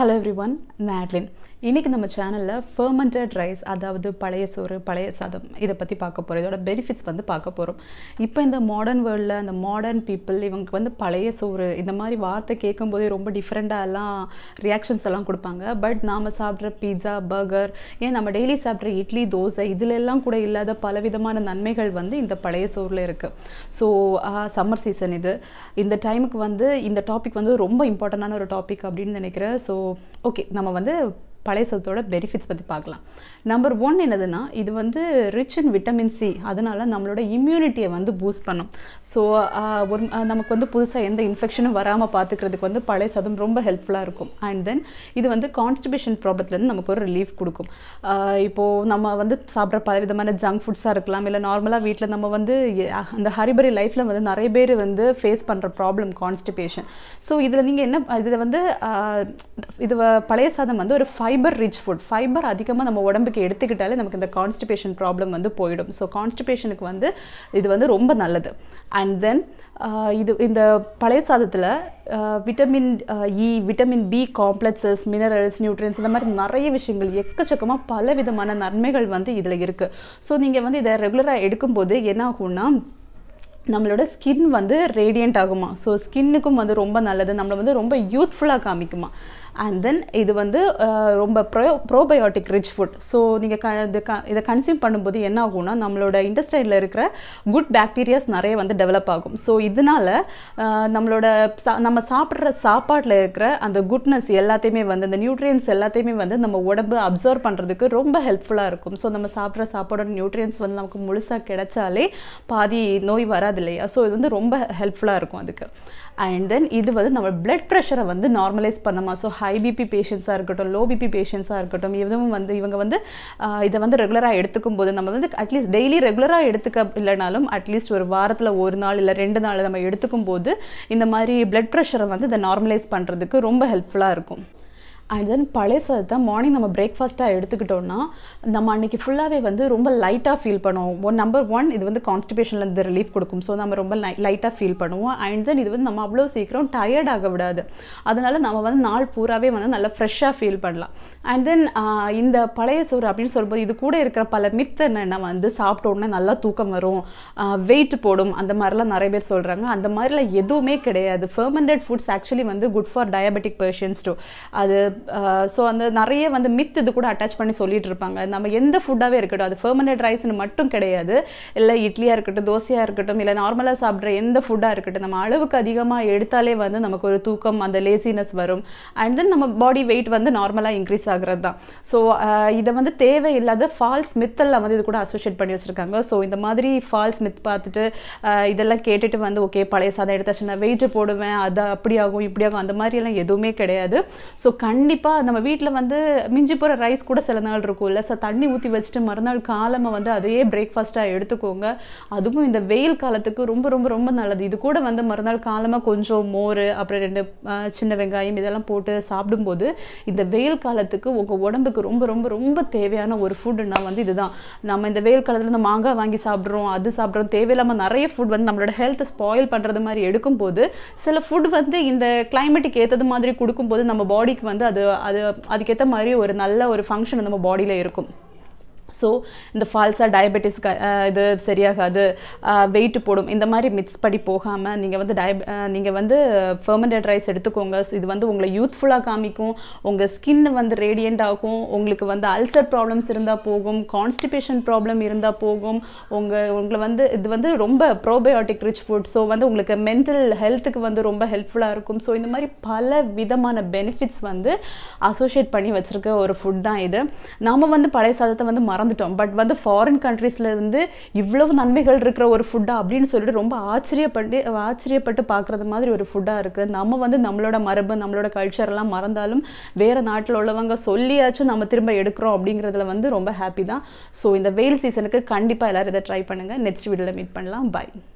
hello every one நேட்லின் இன்றைக்கி நம்ம சேனலில் ஃபர்மெண்டட் ரைஸ் அதாவது பழைய சோறு பழைய சாதம் இதை பற்றி பார்க்க போகிறோம் இதோட பெனிஃபிட்ஸ் வந்து பார்க்க போகிறோம் இப்போ இந்த மாடர்ன் வேர்ல்டில் அந்த மாடர்ன் பீப்புள் இவங்களுக்கு வந்து பழைய சோறு இந்த மாதிரி வார்த்தை கேட்கும்போதே ரொம்ப டிஃப்ரெண்ட்டாக எல்லாம் ரியாக்ஷன்ஸ் எல்லாம் கொடுப்பாங்க பட் நாம் சாப்பிட்ற பீட்சா பர்கர் ஏன் நம்ம டெய்லி சாப்பிட்ற இட்லி தோசை இதுல எல்லாம் கூட இல்லாத பலவிதமான நன்மைகள் வந்து இந்த பழைய சோறில் இருக்குது ஸோ சம்மர் சீசன் இது இந்த டைமுக்கு வந்து இந்த டாபிக் வந்து ரொம்ப இம்பார்ட்டண்டான ஒரு டாபிக் அப்படின்னு நினைக்கிறேன் ஸோ ஓகே நம்ம வந்து பழைய சத்தோட பெனிஃபிட்ஸ் பற்றி பார்க்கலாம் நம்பர் ஒன் என்னதுன்னா இது வந்து ரிச் இன் விட்டமின் சி அதனால நம்மளோட இம்யூனிட்டியை வந்து பூஸ்ட் பண்ணும் ஸோ ஒரு அஹ், நமக்கு வந்து புதுசாக எந்த இன்ஃபெக்ஷனும் வராமல் பார்த்துக்கிறதுக்கு வந்து பழைய சதம் ரொம்ப ஹெல்ப்ஃபுல்லாக இருக்கும் அண்ட் தென் இது வந்து கான்ஸ்டிபேஷன் ப்ராப்ளத்துலேருந்து நமக்கு ஒரு ரிலீஃப் கொடுக்கும் ஆஹ், இப்போது நம்ம வந்து சாப்பிட்ற பல விதமான ஜங்க் ஃபுட்ஸாக இருக்கலாம் இல்லை நார்மலாக வீட்டில் நம்ம வந்து எ- அந்த ஹரிபரி லைஃப்பில் வந்து நிறைய பேர் வந்து ஃபேஸ் பண்ணுற ப்ராப்ளம் கான்ஸ்டிபேஷன் ஸோ இதில் நீங்கள் என்ன இதில் வந்து ஆஹ், இது வ- பழைய சாதம் வந்து ஒரு ஃபைபர் ரிச் ஃபுட் ஃபைபர் அதிகமாக நம்ம உடம்புக்கு எடுத்துக்கிட்டாலே நமக்கு இந்த கான்ஸ்டிபேஷன் ப்ராப்ளம் வந்து போயிடும் ஸோ கான்ஸ்டிபேஷனுக்கு வந்து இது வந்து ரொம்ப நல்லது அண்ட் தென் இது இந்த பழைய சாதத்தில் vitamin E vitamin B complexes minerals nutrients இந்த மாதிரி நிறைய விஷயங்கள் எக்கச்சக்கமாக பல விதமான நன்மைகள் வந்து இதில் இருக்குது ஸோ நீங்கள் வந்து இதை ரெகுலராக எடுக்கும்போது என்ன ஆகும்னா நம்மளோட ஸ்கின் வந்து ரேடியண்ட் ஆகுமா ஸோ ஸ்கின்னுக்கும் வந்து ரொம்ப நல்லது நம்மளை வந்து ரொம்ப யூத்ஃபுல்லாக காமிக்குமா அண்ட் தென் இது வந்து அஹ், ரொம்ப ப்ரோ ப்ரோபயோட்டிக் ரிச் ஃபுட் ஸோ நீங்கள் க இது க இதை கன்சியூம் பண்ணும்போது என்ன ஆகும்னா நம்மளோட இன்டெஸ்டைனில் இருக்கிற குட் பாக்டீரியாஸ் நிறைய வந்து டெவலப் ஆகும் ஸோ இதனால அஹ், நம்மளோட சா நம்ம சாப்பிட்ற சாப்பாட்டில் இருக்கிற அந்த குட்னஸ் எல்லாத்தையுமே வந்து அந்த நியூட்ரியன்ஸ் எல்லாத்தையுமே வந்து நம்ம உடம்பு அப்சர்வ் பண்ணுறதுக்கு ரொம்ப ஹெல்ப்ஃபுல்லாக இருக்கும் ஸோ நம்ம சாப்பிட்ற சாப்பாடோட நியூட்ரியன்ஸ் வந்து நமக்கு முழுசாக கிடைச்சாலே பாதி நோய் வராது இல்லையா ஸோ இது வந்து ரொம்ப ஹெல்ப்ஃபுல்லாக இருக்கும் அதுக்கு அண்ட் தென் இது வந்து நம்ம பிளட் ப்ரெஷரை வந்து நார்மலைஸ் பண்ணுமா ஸோ ஹை பிபி பேஷண்ட்ஸாக இருக்கட்டும் லோ பிபி பேஷண்ட்ஸாக இருக்கட்டும் இதுவும் வந்து இவங்க வந்து ஆஹ், இதை வந்து ரெகுலராக எடுத்துக்கும் போது நம்ம வந்து அட்லீஸ்ட் டெய்லி ரெகுலராக எடுத்துக்க இல்லைனாலும் அட்லீஸ்ட் ஒரு வாரத்தில் ஒரு நாள் இல்லை ரெண்டு நாள் நம்ம எடுத்துக்கும் போது இந்த மாதிரி பிளட் ப்ரெஷரை வந்து இதை நார்மலைஸ் பண்ணுறதுக்கு ரொம்ப ஹெல்ப்ஃபுல்லாக இருக்கும் அண்ட் தென் பழைய சாதத்தை மார்னிங் நம்ம பிரேக்ஃபாஸ்ட்டாக எடுத்துக்கிட்டோம்னா நம்ம அன்றைக்கி ஃபுல்லாகவே வந்து ரொம்ப லைட்டாக ஃபீல் பண்ணுவோம் ஒன் நம்பர் ஒன் இது வந்து கான்ஸ்டிபேஷன்லேருந்து ரிலீஃப் கொடுக்கும் ஸோ நம்ம ரொம்ப லைட்டாக ஃபீல் பண்ணுவோம் அண்ட் தென் இது வந்து நம்ம அவ்வளோ சீக்கிரம் டயர்ட் ஆக விடாது அதனால நம்ம வந்து நாள் பூராவே வந்து நல்லா ஃப்ரெஷ்ஷாக ஃபீல் பண்ணலாம் அண்ட் தென் இந்த பழைய சோறு அப்படின்னு சொல்லும்போது இது கூட இருக்கிற பல மித்து என்னென்ன வந்து சாப்பிட்ட உடனே நல்லா தூக்கம் வரும் வெயிட் போடும் அந்த மாதிரிலாம் நிறைய பேர் சொல்கிறாங்க அந்த மாதிரிலாம் எதுவுமே கிடையாது ஃபர்மெண்டட் ஃபுட்ஸ் ஆக்சுவலி வந்து good for diabetic patients too அது ஸோ அந்த நிறைய வந்து மித் இது கூட அட்டாச் பண்ணி சொல்லிட்டு இருப்பாங்க நம்ம எந்த ஃபுட்டாகவே இருக்கட்டும் அது ஃபர்மெண்டட் ரைஸ்னு மட்டும் கிடையாது இல்லை இட்லியாக இருக்கட்டும் தோசையாக இருக்கட்டும் இல்லை நார்மலாக சாப்பிட்ற எந்த ஃபுட்டாக இருக்கட்டும் நம்ம அளவுக்கு அதிகமாக எடுத்தாலே வந்து நமக்கு ஒரு தூக்கம் அந்த லேசினஸ் வரும் அண்ட் தென் நம்ம பாடி வெயிட் வந்து நார்மலாக இன்க்ரீஸ் ஆகுறது தான் ஸோ இதை வந்து தேவையில்லாத ஃபால்ஸ் மித்தெல்லாம் வந்து இது கூட அசோசியேட் பண்ணி வச்சுருக்காங்க ஸோ இந்த மாதிரி ஃபால்ஸ் மித் பார்த்துட்டு ஆஹ் இதெல்லாம் கேட்டுட்டு வந்து ஓகே பழைய சாதம் எடுத்தாச்சு நான் வெயிட் போடுவேன் அது அப்படி ஆகும் இப்படி ஆகும் அந்த மாதிரியெல்லாம் எதுவுமே கிடையாது ஸோ கண்டிப்பாக நம்ம வீட்டில் வந்து மிஞ்சி போகிற ரைஸ் கூட சில நாள் இருக்கும்ல ஸோ தண்ணி ஊற்றி வச்சுட்டு மறுநாள் காலமாக வந்து அதையே பிரேக்ஃபாஸ்ட்டாக எடுத்துக்கோங்க அதுவும் இந்த வெயில் காலத்துக்கு ரொம்ப ரொம்ப ரொம்ப நல்லது இது கூட வந்து மறுநாள் காலமாக கொஞ்சம் மோர் அப்புறம் ரெண்டு ஆஹ், சின்ன வெங்காயம் இதெல்லாம் போட்டு சாப்பிடும்போது இந்த வெயில் காலத்துக்கு உங்கள் உடம்புக்கு ரொம்ப ரொம்ப ரொம்ப தேவையான ஒரு ஃபுட்டுன்னா வந்து இதுதான் நம்ம இந்த வெயில் காலத்தில் இந்த மாங்காய் வாங்கி சாப்பிட்றோம் அது சாப்பிட்றோம் தேவையில்லாமல் நிறைய ஃபுட் வந்து நம்மளோட ஹெல்த்தை ஸ்பாயில் பண்ணுறது மாதிரி எடுக்கும்போது சில ஃபுட் வந்து இந்த கிளைமேட்டுக்கு ஏற்றது மாதிரி கொடுக்கும்போது நம்ம பாடிக்கு வந்து அது அது அதுக்கேற்ற மாதிரி ஒரு நல்ல ஒரு ஃபங்க்ஷன் நம்ம பாடியில் இருக்கும் ஸோ இந்த ஃபால்ஸாக டயபெட்டிஸ் இது சரியாகாது வெயிட் போடும் இந்த மாதிரி மிக்ஸ் படி போகாமல் நீங்கள் வந்து டயப் நீங்கள் வந்து ஃபர்மெண்டட் ரைஸ் எடுத்துக்கோங்க So, இது வந்து உங்களை யூத்ஃபுல்லாக காமிக்கும் உங்கள் ஸ்கின் வந்து ரேடியண்ட் ஆகும் உங்களுக்கு வந்து அல்சர் ப்ராப்ளம்ஸ் இருந்தால் போகும் கான்ஸ்டிபேஷன் ப்ராப்ளம் இருந்தால் போகும் உங்கள் உங்களை வந்து இது வந்து ரொம்ப ப்ரோபயோட்டிக் ரிச் ஃபுட் ஸோ வந்து உங்களுக்கு மென்டல் ஹெல்த்துக்கு வந்து ரொம்ப ஹெல்ப்ஃபுல்லாக இருக்கும் ஸோ இந்த மாதிரி பல விதமான பெனிஃபிட்ஸ் வந்து அசோசியேட் பண்ணி வச்சுருக்க ஒரு ஃபுட் தான் இது நாம வந்து பழைய சாதத்தை வந்து மறந்துட்டோம் பட் வந்து ஃபாரின் கண்ட்ரீஸில் வந்து இவ்வளவு நன்மைகள் இருக்கிற ஒரு ஃபுட்டா அப்படின்னு சொல்லிட்டு ரொம்ப ஆச்சரியப்பட்டு ஆச்சரியப்பட்டு பார்க்குறது மாதிரி ஒரு ஃபுட்டாக இருக்குது நம்ம வந்து நம்மளோட மரபு நம்மளோட கல்ச்சர் எல்லாம் மறந்தாலும் வேறு நாட்டில் உள்ளவங்க சொல்லியாச்சும் நம்ம திரும்ப எடுக்கிறோம் அப்படிங்கிறதுல வந்து ரொம்ப ஹாப்பி தான் ஸோ இந்த வெயில் சீசனுக்கு கண்டிப்பாக எல்லாரும் இதை ட்ரை பண்ணுங்கள் நெக்ஸ்ட் வீடியோவில் மீட் பண்ணலாம் பாய்